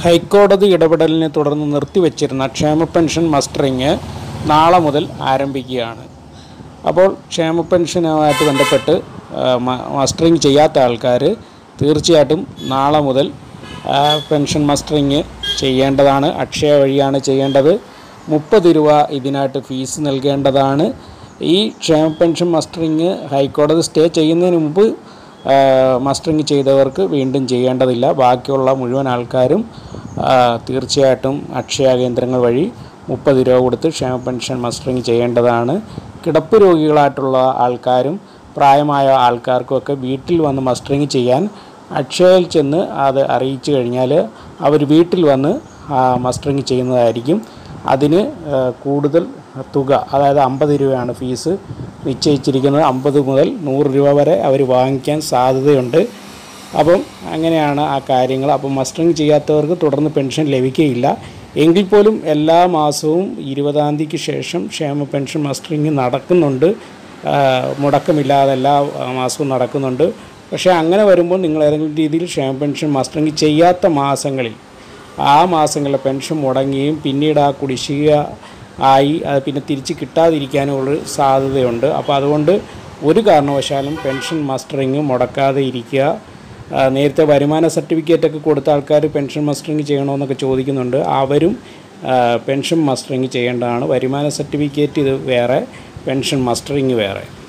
ഹൈക്കോടതി ഇടപെടലിനെ തുടർന്ന് നിർത്തിവച്ചിരുന്ന ക്ഷേമ പെൻഷൻ മസ്റ്ററിങ് നാളെ മുതൽ ആരംഭിക്കുകയാണ് അപ്പോൾ ക്ഷേമ പെൻഷനുമായിട്ട് ബന്ധപ്പെട്ട് ആ, മ- മസ്റ്ററിങ് ചെയ്യാത്ത ആൾക്കാർ തീർച്ചയായിട്ടും നാളെ മുതൽ ആ, പെൻഷൻ മസ്റ്ററിങ് ചെയ്യേണ്ടതാണ് അക്ഷയ വഴിയാണ് ചെയ്യേണ്ടത് മുപ്പത് രൂപ ഇതിനായിട്ട് ഫീസ് നൽകേണ്ടതാണ് ഈ ക്ഷേമ പെൻഷൻ മസ്റ്ററിങ് ഹൈക്കോടതി സ്റ്റേ ചെയ്യുന്നതിന് മുമ്പ് ആ, മസ്റ്ററിങ് ചെയ്തവർക്ക് വീണ്ടും ചെയ്യേണ്ടതില്ല ബാക്കിയുള്ള മുഴുവൻ ആൾക്കാരും ആ, തീർച്ചയായിട്ടും അക്ഷയ കേന്ദ്രങ്ങൾ വഴി മുപ്പത് രൂപ കൊടുത്ത് ക്ഷേമ പെൻഷൻ മസ്റ്ററിങ് ചെയ്യേണ്ടതാണ് കിടപ്പ് രോഗികളായിട്ടുള്ള ആൾക്കാരും പ്രായമായ ആൾക്കാർക്കുമൊക്കെ വീട്ടിൽ വന്ന് മസ്റ്ററിങ് ചെയ്യാൻ അക്ഷയയിൽ ചെന്ന് അത് അറിയിച്ചു കഴിഞ്ഞാൽ അവർ വീട്ടിൽ വന്ന് ആ, മസ്റ്ററിങ് ചെയ്യുന്നതായിരിക്കും അതിന് ആ, കൂടുതൽ തുക അതായത് അമ്പത് രൂപയാണ് ഫീസ് നിശ്ചയിച്ചിരിക്കുന്നത് അമ്പത് മുതൽ നൂറ് രൂപ വരെ അവർ വാങ്ങിക്കാൻ സാധ്യതയുണ്ട് അപ്പം അങ്ങനെയാണ് ആ കാര്യങ്ങൾ അപ്പം മസ്റ്ററിങ് ചെയ്യാത്തവർക്ക് തുടർന്ന് പെൻഷൻ ലഭിക്കുകയില്ല എങ്കിൽ പോലും എല്ലാ മാസവും ഇരുപതാം തീയതിക്ക് ശേഷം ക്ഷേമ പെൻഷൻ മസ്റ്ററിങ് നടക്കുന്നുണ്ട് ആ, മുടക്കമില്ലാതെ എല്ലാ ആ, മാസവും നടക്കുന്നുണ്ട് പക്ഷേ അങ്ങനെ വരുമ്പോൾ നിങ്ങൾ ഏതെങ്കിലും രീതിയിൽ ക്ഷേമ പെൻഷൻ മസ്റ്ററിങ് ചെയ്യാത്ത മാസങ്ങളിൽ ആ മാസങ്ങളിലെ പെൻഷൻ മുടങ്ങുകയും പിന്നീട് ആ കുടിശ്ശിക ആയി അത് പിന്നെ തിരിച്ച് കിട്ടാതിരിക്കാനുള്ള സാധ്യതയുണ്ട് അപ്പോൾ അതുകൊണ്ട് ഒരു കാരണവശാലും പെൻഷൻ മസ്റ്ററിങ് മുടക്കാതെ ഇരിക്കുക ആ, നേരത്തെ വരുമാന സർട്ടിഫിക്കറ്റൊക്കെ കൊടുത്ത ആൾക്കാർ പെൻഷൻ മസ്റ്ററിങ് ചെയ്യണമെന്നൊക്കെ ചോദിക്കുന്നുണ്ട് അവരും ആ, പെൻഷൻ മസ്റ്ററിങ് ചെയ്യേണ്ടതാണ് വരുമാന സർട്ടിഫിക്കറ്റ് ഇത് വേറെ പെൻഷൻ മസ്റ്ററിങ് വേറെ